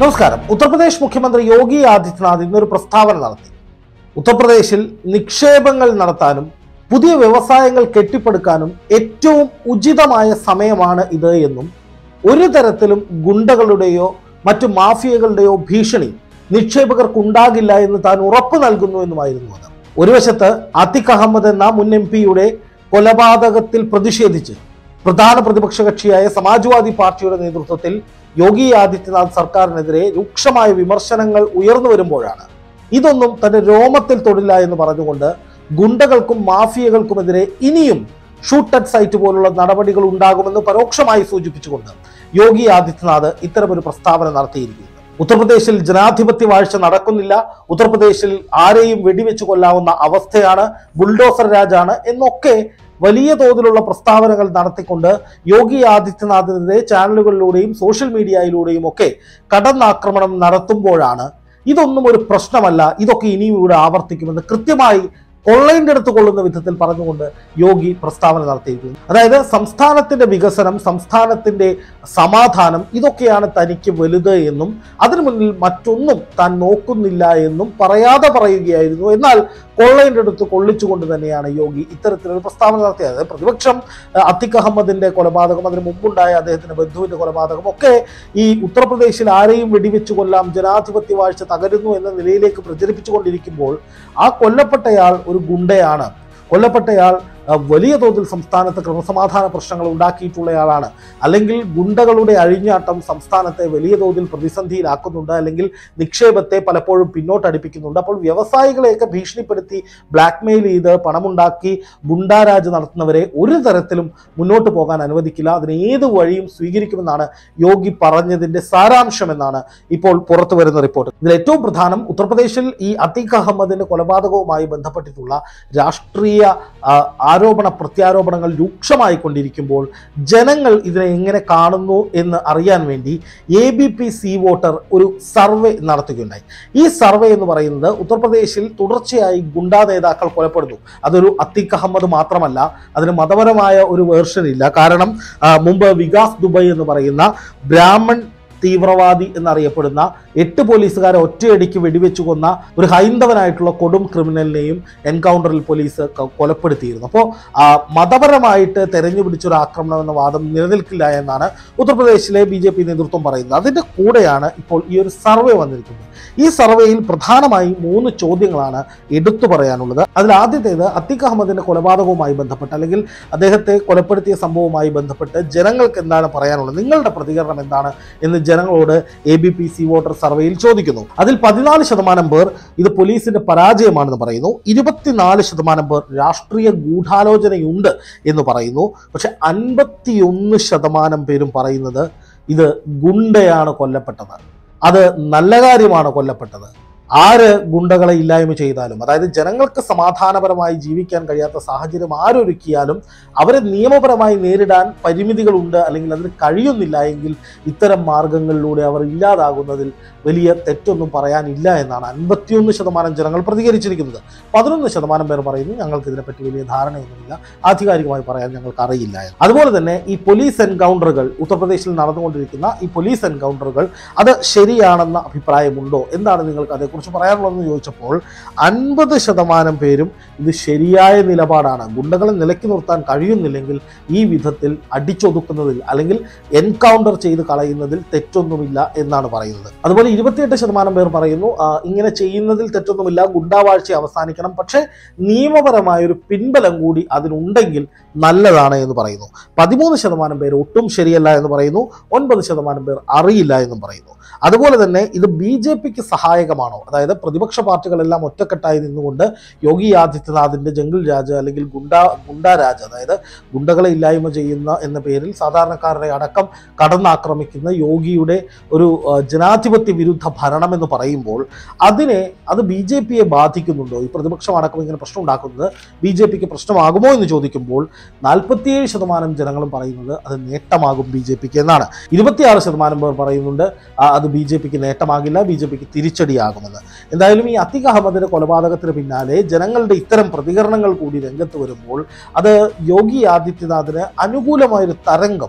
നമസ്കാരം ഉത്തർപ്രദേശ് മുഖ്യമന്ത്രി യോഗി ആദിത്യനാഥ് ഇന്നൊരു പ്രസ്താവന നടത്തി ഉത്തർപ്രദേശിൽ നിക്ഷേപങ്ങൾ നടത്താനും പുതിയ വ്യവസായങ്ങൾ കെട്ടിപ്പടുക്കാനും ഏറ്റവും ഉചിതമായ സമയമാണ് ഇത് എന്നും ഒരു തരത്തിലും ഗുണ്ടകളുടെയോ മറ്റു മാഫിയകളുടെയോ ഭീഷണി നിക്ഷേപകർക്കുണ്ടാകില്ല എന്ന് താൻ ഉറപ്പു നൽകുന്നു എന്നുമായിരുന്നു അത് ഒരു വശത്ത് അത്തിഖ് അഹമ്മദ് എന്ന മുൻ എം പിയുടെ കൊലപാതകത്തിൽ പ്രതിഷേധിച്ച് പ്രധാന പ്രതിപക്ഷ കക്ഷിയായ സമാജ്വാദി പാർട്ടിയുടെ നേതൃത്വത്തിൽ യോഗി ആദിത്യനാഥ് സർക്കാരിനെതിരെ രൂക്ഷമായ വിമർശനങ്ങൾ ഉയർന്നു വരുമ്പോഴാണ് ഇതൊന്നും തന്റെ രോമത്തിൽ തൊടില്ല എന്ന് പറഞ്ഞുകൊണ്ട് ഗുണ്ടകൾക്കും മാഫിയകൾക്കുമെതിരെ ഇനിയും ഷൂട്ട് അറ്റ് സൈറ്റ് പോലുള്ള നടപടികൾ ഉണ്ടാകുമെന്ന് പരോക്ഷമായി സൂചിപ്പിച്ചുകൊണ്ട് യോഗി ആദിത്യനാഥ് ഇത്തരമൊരു പ്രസ്താവന നടത്തിയിരിക്കുന്നു ഉത്തർപ്രദേശിൽ ജനാധിപത്യ വാഴ്ച നടക്കുന്നില്ല ഉത്തർപ്രദേശിൽ ആരെയും വെടിവെച്ച് കൊല്ലാവുന്ന അവസ്ഥയാണ് ബുൾഡോസർ രാജാണ് എന്നൊക്കെ വലിയ തോതിലുള്ള പ്രസ്താവനകൾ നടത്തിക്കൊണ്ട് യോഗി ആദിത്യനാഥിനെതിരെ ചാനലുകളിലൂടെയും സോഷ്യൽ മീഡിയയിലൂടെയും ഒക്കെ കടന്നാക്രമണം നടത്തുമ്പോഴാണ് ഇതൊന്നും ഒരു പ്രശ്നമല്ല ഇതൊക്കെ ഇനിയും ഇവിടെ ആവർത്തിക്കുമെന്ന് കൃത്യമായി കൊള്ളൈൻ്റെ അടുത്ത് കൊള്ളുന്ന വിധത്തിൽ പറഞ്ഞുകൊണ്ട് യോഗി പ്രസ്താവന നടത്തിയിരിക്കുന്നു അതായത് സംസ്ഥാനത്തിന്റെ വികസനം സംസ്ഥാനത്തിന്റെ സമാധാനം ഇതൊക്കെയാണ് തനിക്ക് വലുത് എന്നും അതിനു മുന്നിൽ മറ്റൊന്നും താൻ നോക്കുന്നില്ല എന്നും പറയാതെ പറയുകയായിരുന്നു എന്നാൽ കൊള്ളൈൻ്റെ അടുത്ത് കൊള്ളിച്ചുകൊണ്ട് തന്നെയാണ് യോഗി ഇത്തരത്തിലൊരു പ്രസ്താവന നടത്തിയത് അതായത് പ്രതിപക്ഷം അഹ് അത്തിഖ് അഹമ്മദിന്റെ കൊലപാതകം അതിന് മുമ്പുണ്ടായ അദ്ദേഹത്തിന്റെ ബന്ധുവിന്റെ കൊലപാതകം ഒക്കെ ഈ ഉത്തർപ്രദേശിൽ ആരെയും വെടിവെച്ച് കൊല്ലാം ജനാധിപത്യ വാഴ്ച തകരുന്നു എന്ന നിലയിലേക്ക് പ്രചരിപ്പിച്ചുകൊണ്ടിരിക്കുമ്പോൾ ആ കൊല്ലപ്പെട്ടയാൾ ഒരു ഗുണ്ടയാണ് കൊല്ലപ്പെട്ടയാൾ അഹ് വലിയ തോതിൽ സംസ്ഥാനത്ത് ക്രമസമാധാന പ്രശ്നങ്ങൾ ഉണ്ടാക്കിയിട്ടുള്ളയാളാണ് അല്ലെങ്കിൽ ഗുണ്ടകളുടെ അഴിഞ്ഞാട്ടം സംസ്ഥാനത്തെ വലിയ തോതിൽ പ്രതിസന്ധിയിലാക്കുന്നുണ്ട് അല്ലെങ്കിൽ നിക്ഷേപത്തെ പലപ്പോഴും പിന്നോട്ടടിപ്പിക്കുന്നുണ്ട് അപ്പോൾ വ്യവസായികളെയൊക്കെ ഭീഷണിപ്പെടുത്തി ബ്ലാക്ക്മെയിൽ ചെയ്ത് പണമുണ്ടാക്കി ഗുണ്ടാരാജ് നടത്തുന്നവരെ ഒരു തരത്തിലും മുന്നോട്ട് പോകാൻ അനുവദിക്കില്ല അതിന് ഏത് വഴിയും സ്വീകരിക്കുമെന്നാണ് യോഗി പറഞ്ഞതിന്റെ സാരാംശം എന്നാണ് ഇപ്പോൾ പുറത്തു വരുന്ന റിപ്പോർട്ട് ഇതിൽ ഏറ്റവും പ്രധാനം ഉത്തർപ്രദേശിൽ ഈ അത്തീഖ് അഹമ്മദിന്റെ കൊലപാതകവുമായി ബന്ധപ്പെട്ടിട്ടുള്ള രാഷ്ട്രീയ ആ, ആരോപണ പ്രത്യാരോപണങ്ങൾ രൂക്ഷമായി കൊണ്ടിരിക്കുമ്പോൾ ജനങ്ങൾ ഇതിനെ എങ്ങനെ കാണുന്നു എന്ന് അറിയാൻ വേണ്ടി A B P C voter ഒരു സർവേ നടത്തുകയുണ്ടായി ഈ സർവേ എന്ന് പറയുന്നത് ഉത്തർപ്രദേശിൽ തുടർച്ചയായി ഗുണ്ടാ നേതാക്കൾ കൊലപ്പെടുന്നു അതൊരു അത്തിഖ് അഹമ്മദ് മാത്രമല്ല അതിന് മതപരമായ ഒരു വേർഷൻ ഇല്ല കാരണം ആ, മുമ്പ് വികാസ് ദുബൈ എന്ന് പറയുന്ന ബ്രാഹ്മൺ തീവ്രവാദി എന്നറിയപ്പെടുന്ന എട്ട് പോലീസുകാരെ ഒറ്റയടിക്ക് വെടിവെച്ചു കൊന്ന ഒരു ഹൈന്ദവനായിട്ടുള്ള കൊടും ക്രിമിനലിനെയും എൻകൗണ്ടറിൽ പോലീസ് ക- കൊലപ്പെടുത്തിയിരുന്നു അപ്പോൾ മതപരമായിട്ട് തെരഞ്ഞു പിടിച്ചൊരു ആക്രമണം എന്ന വാദം നിലനിൽക്കില്ല എന്നാണ് ഉത്തർപ്രദേശിലെ ബി ജെ പി നേതൃത്വം പറയുന്നത് അതിന്റെ കൂടെയാണ് ഇപ്പോൾ ഈ ഒരു സർവേ വന്നിരിക്കുന്നത് ഈ സർവേയിൽ പ്രധാനമായും മൂന്ന് ചോദ്യങ്ങളാണ് എടുത്തു പറയാനുള്ളത് അതിൽ ആദ്യത്തേത് അത്തിഖ് അഹമ്മദിന്റെ കൊലപാതകവുമായി ബന്ധപ്പെട്ട് അല്ലെങ്കിൽ അദ്ദേഹത്തെ കൊലപ്പെടുത്തിയ സംഭവവുമായി ബന്ധപ്പെട്ട് ജനങ്ങൾക്ക് എന്താണ് പറയാനുള്ളത് നിങ്ങളുടെ പ്രതികരണം എന്താണ് എന്ന് ജനങ്ങളോട് A B P C voter സർവേയിൽ ചോദിക്കുന്നു അതിൽ പതിനാല് ശതമാനം പേർ ഇത് പോലീസിന്റെ പരാജയമാണെന്ന് പറയുന്നു ഇരുപത്തിനാല് ശതമാനം പേർ രാഷ്ട്രീയ ഗൂഢാലോചനയുണ്ട് എന്ന് പറയുന്നു പക്ഷെ അൻപത്തിയൊന്ന് ശതമാനം പേരും പറയുന്നത് ഇത് ഗുണ്ടയാണ് കൊല്ലപ്പെട്ടത് അത് നല്ല കാര്യമാണ് കൊല്ലപ്പെട്ടത് ആര് ഗുണ്ടകളെ ഇല്ലായ്മ ചെയ്താലും അതായത് ജനങ്ങൾക്ക് സമാധാനപരമായി ജീവിക്കാൻ കഴിയാത്ത സാഹചര്യം ആരൊരുക്കിയാലും അവരെ നിയമപരമായി നേരിടാൻ പരിമിതികളുണ്ട് അല്ലെങ്കിൽ അതിന് കഴിയുന്നില്ല എങ്കിൽ ഇത്തരം മാർഗങ്ങളിലൂടെ അവർ ഇല്ലാതാകുന്നതിൽ വലിയ തെറ്റൊന്നും പറയാനില്ല എന്നാണ് അൻപത്തിയൊന്ന് ശതമാനം ജനങ്ങൾ പ്രതികരിച്ചിരിക്കുന്നത് പതിനൊന്ന് ശതമാനം പേർ പറയുന്നു ഞങ്ങൾക്ക് ഇതിനെപ്പറ്റി വലിയ ധാരണയൊന്നുമില്ല ആധികാരികമായി പറയാൻ ഞങ്ങൾക്ക് അറിയില്ല എന്ന്. അതുപോലെ തന്നെ ഈ പോലീസ് എൻകൗണ്ടറുകൾ ഉത്തർപ്രദേശിൽ നടന്നുകൊണ്ടിരിക്കുന്ന ഈ പോലീസ് എൻകൗണ്ടറുകൾ അത് ശരിയാണെന്ന അഭിപ്രായമുണ്ടോ എന്താണ് നിങ്ങൾക്ക് അതേക്കുറിച്ച് പറയാനുള്ളതെന്ന് ചോദിച്ചപ്പോൾ അൻപത് ശതമാനം പേരും ഇത് ശരിയായ നിലപാടാണ് ഗുണ്ടകളെ നിലയ്ക്ക് നിർത്താൻ കഴിയുന്നില്ലെങ്കിൽ ഈ വിധത്തിൽ അടിച്ചൊതുക്കുന്നതിൽ അല്ലെങ്കിൽ എൻകൗണ്ടർ ചെയ്ത് കളയുന്നതിൽ തെറ്റൊന്നുമില്ല എന്നാണ് പറയുന്നത് അതുപോലെ ഇരുപത്തിയെട്ട് ശതമാനം പേർ പറയുന്നു ആ, ഇങ്ങനെ ചെയ്യുന്നതിൽ തെറ്റൊന്നുമില്ല ഗുണ്ടാവാഴ്ച അവസാനിക്കണം പക്ഷേ നിയമപരമായ ഒരു പിൻബലം കൂടി അതിനുണ്ടെങ്കിൽ നല്ലതാണ് എന്ന് പറയുന്നു പതിമൂന്ന് ശതമാനം പേർ ഒട്ടും ശരിയല്ല എന്ന് പറയുന്നു ഒൻപത് ശതമാനം പേർ അറിയില്ല എന്നും പറയുന്നു അതുപോലെ തന്നെ ഇത് ബി ജെ പിക്ക് സഹായകമാണോ അതായത് പ്രതിപക്ഷ പാർട്ടികളെല്ലാം ഒറ്റക്കെട്ടായി നിന്നുകൊണ്ട് യോഗി ആദിത്യനാഥിന്റെ ജംഗിൾ രാജ് അല്ലെങ്കിൽ ഗുണ്ട ഗുണ്ടാ രാജ് അതായത് ഗുണ്ടകളെ ഇല്ലായ്മ ചെയ്യുന്ന എന്ന പേരിൽ സാധാരണക്കാരുടെ അടക്കം കടന്നാക്രമിക്കുന്ന യോഗിയുടെ ഒരു ആ, ജനാധിപത്യ വിരുദ്ധ ഭരണം എന്ന് പറയുമ്പോൾ അതിനെ അത് ബി ജെ പിയെ ബാധിക്കുന്നുണ്ടോ ഈ പ്രതിപക്ഷം അടക്കം ഇങ്ങനെ പ്രശ്നം ഉണ്ടാക്കുന്നത് ബി ജെ പിക്ക് പ്രശ്നമാകുമോ എന്ന് ചോദിക്കുമ്പോൾ നാൽപ്പത്തിയേഴ് ശതമാനം ജനങ്ങളും പറയുന്നത് അത് നേട്ടമാകും ബി ജെ പിക്ക് എന്നാണ് ഇരുപത്തിയാറ് ശതമാനം പേർ പറയുന്നുണ്ട് ആ, അത് ബി ജെ പിക്ക് നേട്ടമാകില്ല ബി ജെ പിക്ക് തിരിച്ചടിയാകുമെന്ന് എന്തായാലും ഈ അത്തിഖ് അഹമ്മദിന്റെ കൊലപാതകത്തിന് പിന്നാലെ ജനങ്ങളുടെ ഇത്തരം പ്രതികരണങ്ങൾ കൂടി രംഗത്ത് വരുമ്പോൾ അത് യോഗി ആദിത്യനാഥിന് അനുകൂലമായൊരു തരംഗം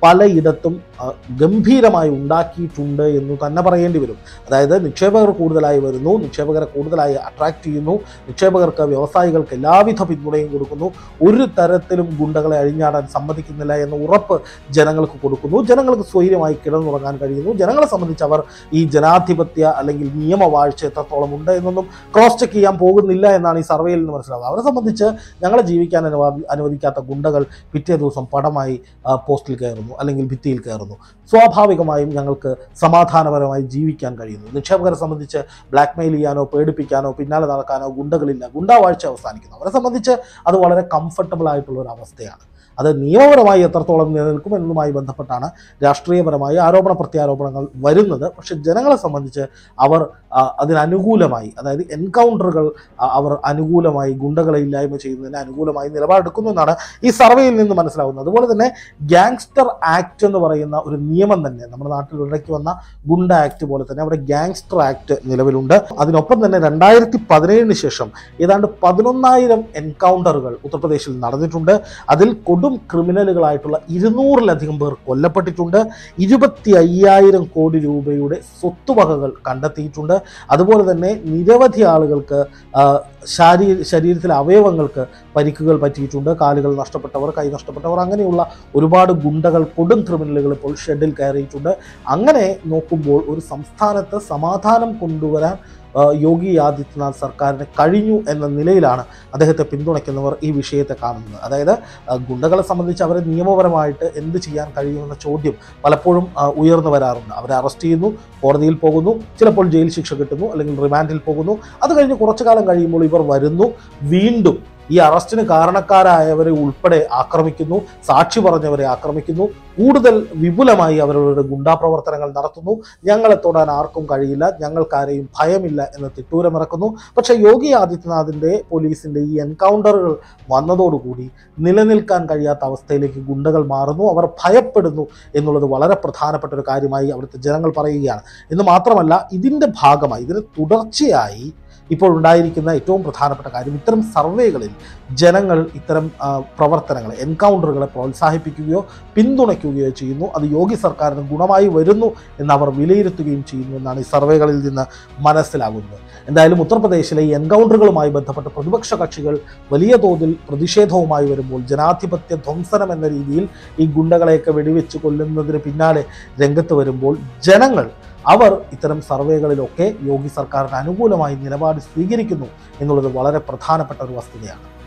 പലയിടത്തും ആ, ഗംഭീരമായി ഉണ്ടാക്കിയിട്ടുണ്ട് എന്ന് തന്നെ പറയേണ്ടി വരും അതായത് നിക്ഷേപകർ കൂടുതലായി വരുന്നു നിക്ഷേപകരെ കൂടുതലായി അട്രാക്ട് ചെയ്യുന്നു നിക്ഷേപകർക്ക് വ്യവസായികൾക്ക് എല്ലാവിധ പിന്തുണയും കൊടുക്കുന്നു ഒരു തരത്തിലും ഗുണ്ടകളെ അഴിഞ്ഞാടാൻ സമ്മതിക്കുന്നില്ല എന്ന ഉറപ്പ് ജനങ്ങൾക്ക് കൊടുക്കുന്നു ജനങ്ങൾക്ക് സ്വൈര്യമായി കിടന്നുറങ്ങാൻ കഴിയുന്നു ജനങ്ങളെ സംബന്ധിച്ച് അവർ ഈ ജനാധിപത്യ അല്ലെങ്കിൽ നിയമവാഴ്ച എത്രത്തോളം ഉണ്ട് എന്നൊന്നും ക്രോസ് ചെക്ക് ചെയ്യാൻ പോകുന്നില്ല എന്നാണ് ഈ സർവേയിൽ നിന്ന് മനസ്സിലാവുന്നത് അവരെ സംബന്ധിച്ച് ഞങ്ങളെ ജീവിക്കാൻ അനുവാദി അനുവദിക്കാത്ത ഗുണ്ടകൾ പിറ്റേ ദിവസം പടമായി ആ, പോസ്റ്റിൽ കയറുന്നു അല്ലെങ്കിൽ ഭിത്തിയിൽ കയറുന്നു സ്വാഭാവികമായും ഞങ്ങൾക്ക് സമാധാനപരമായി ജീവിക്കാൻ കഴിയുന്നു നിക്ഷേപകരെ സംബന്ധിച്ച് ബ്ലാക്ക് മെയിൽ ചെയ്യാനോ പേടിപ്പിക്കാനോ പിന്നാലെ നടക്കാനോ ഗുണ്ടകളില്ല ഗുണ്ടാവാഴ്ച അവസാനിക്കുന്നു അവരെ സംബന്ധിച്ച് അത് വളരെ കംഫർട്ടബിൾ ആയിട്ടുള്ള ഒരു അവസ്ഥയാണ് അത് നിയമപരമായി എത്രത്തോളം നിലനിൽക്കും എന്നതുമായി ബന്ധപ്പെട്ടാണ് രാഷ്ട്രീയപരമായ ആരോപണ പ്രത്യാരോപണങ്ങൾ വരുന്നത് പക്ഷെ ജനങ്ങളെ സംബന്ധിച്ച് അവർ ആ, അതിനനുകൂലമായി അതായത് എൻകൗണ്ടറുകൾ ആ, അവർ അനുകൂലമായി ഗുണ്ടകളെ ഇല്ലായ്മ ചെയ്യുന്നതിന് അനുകൂലമായി നിലപാടെടുക്കുന്നു എന്നാണ് ഈ സർവേയിൽ നിന്ന് മനസ്സിലാവുന്നത് അതുപോലെ തന്നെ ഗാങ്സ്റ്റർ ആക്ട് എന്ന് പറയുന്ന ഒരു നിയമം തന്നെ നമ്മുടെ നാട്ടിൽ ഇടയ്ക്ക് വന്ന ഗുണ്ട ആക്ട് പോലെ തന്നെ അവിടെ ഗാങ്സ്റ്റർ ആക്ട് നിലവിലുണ്ട് അതിനൊപ്പം തന്നെ രണ്ടായിരത്തി പതിനേഴിന് ശേഷം ഏതാണ്ട് പതിനൊന്നായിരം എൻകൗണ്ടറുകൾ ഉത്തർപ്രദേശിൽ നടന്നിട്ടുണ്ട് അതിൽ കൊടും ക്രിമിനലുകളായിട്ടുള്ള ഇരുന്നൂറിലധികം പേർ കൊല്ലപ്പെട്ടിട്ടുണ്ട് ഇരുപത്തി അയ്യായിരം കോടി രൂപയുടെ സ്വത്തുവകകൾ കണ്ടെത്തിയിട്ടുണ്ട് അതുപോലെ തന്നെ നിരവധി ആളുകൾക്ക് ആ, ശാരീ ശരീരത്തിലെ അവയവങ്ങൾക്ക് പരിക്കുകൾ പറ്റിയിട്ടുണ്ട് കാലുകൾ നഷ്ടപ്പെട്ടവർ കൈ നഷ്ടപ്പെട്ടവർ അങ്ങനെയുള്ള ഒരുപാട് ഗുണ്ടകൾ കൊടും ക്രിമിനലുകൾ ഇപ്പോൾ ഷെഡിൽ കയറിയിട്ടുണ്ട് അങ്ങനെ നോക്കുമ്പോൾ ഒരു സംസ്ഥാനത്ത് സമാധാനം കൊണ്ടുവരാൻ ആ, യോഗി ആദിത്യനാഥ് സർക്കാരിന് കഴിഞ്ഞു എന്ന നിലയിലാണ് അദ്ദേഹത്തെ പിന്തുണയ്ക്കുന്നവർ ഈ വിഷയത്തെ കാണുന്നത് അതായത് ആ, ഗുണ്ടകളെ സംബന്ധിച്ച് അവരെ നിയമപരമായിട്ട് എന്ത് ചെയ്യാൻ കഴിയുമെന്ന ചോദ്യം പലപ്പോഴും ആ, ഉയർന്നു വരാറുണ്ട് അവരെ അറസ്റ്റ് ചെയ്യുന്നു കോടതിയിൽ പോകുന്നു ചിലപ്പോൾ ജയിൽ ശിക്ഷ കിട്ടുന്നു അല്ലെങ്കിൽ റിമാൻഡിൽ പോകുന്നു അത് കഴിഞ്ഞ് കുറച്ചു കാലം കഴിയുമ്പോൾ ഇവർ വരുന്നു വീണ്ടും ഈ അറസ്റ്റിന് കാരണക്കാരായവരെ ഉൾപ്പെടെ ആക്രമിക്കുന്നു സാക്ഷി പറഞ്ഞവരെ ആക്രമിക്കുന്നു കൂടുതൽ വിപുലമായി അവരുടെ ഗുണ്ടാ പ്രവർത്തനങ്ങൾ നടത്തുന്നു ഞങ്ങളെ തൊടാൻ ആർക്കും കഴിയില്ല ഞങ്ങൾക്കാരെയും ഭയമില്ല എന്ന് തിട്ടൂരമിറക്കുന്നു പക്ഷേ യോഗി ആദിത്യനാഥിന്റെ പോലീസിന്റെ ഈ എൻകൗണ്ടറുകൾ വന്നതോടുകൂടി നിലനിൽക്കാൻ കഴിയാത്ത അവസ്ഥയിലേക്ക് ഗുണ്ടകൾ മാറുന്നു അവർ ഭയപ്പെടുന്നു എന്നുള്ളത് വളരെ പ്രധാനപ്പെട്ട ഒരു കാര്യമായി അവിടുത്തെ ജനങ്ങൾ പറയുകയാണ് എന്ന് മാത്രമല്ല ഇതിന്റെ ഭാഗമായി ഇതിന് തുടർച്ചയായി ഇപ്പോൾ ഉണ്ടായിരിക്കുന്ന ഏറ്റവും പ്രധാനപ്പെട്ട കാര്യം ഇത്തരം സർവേകളിൽ ജനങ്ങൾ ഇത്തരം ആ, പ്രവർത്തനങ്ങളെ എൻകൗണ്ടറുകളെ പ്രോത്സാഹിപ്പിക്കുകയോ പിന്തുണയ്ക്കുകയോ ചെയ്യുന്നു അത് യോഗി സർക്കാരിന് ഗുണമായി വരുന്നു എന്ന് അവർ വിലയിരുത്തുകയും ചെയ്യുന്നു എന്നാണ് ഈ സർവേകളിൽ നിന്ന് മനസ്സിലാകുന്നത് എന്തായാലും ഉത്തർപ്രദേശിലെ ഈ എൻകൗണ്ടറുകളുമായി ബന്ധപ്പെട്ട് പ്രതിപക്ഷ കക്ഷികൾ വലിയ തോതിൽ പ്രതിഷേധവുമായി വരുമ്പോൾ ജനാധിപത്യ ധ്വംസനം എന്ന രീതിയിൽ ഈ ഗുണ്ടകളെയൊക്കെ വെടിവെച്ച് കൊല്ലുന്നതിന് പിന്നാലെ രംഗത്ത് വരുമ്പോൾ ജനങ്ങൾ അവർ ഇത്തരം സർവേകളിലൊക്കെ യോഗി സർക്കാരിന് അനുകൂലമായി നിലപാട് സ്വീകരിക്കുന്നു എന്നുള്ളത് വളരെ പ്രധാനപ്പെട്ട ഒരു വസ്തുതയാണ്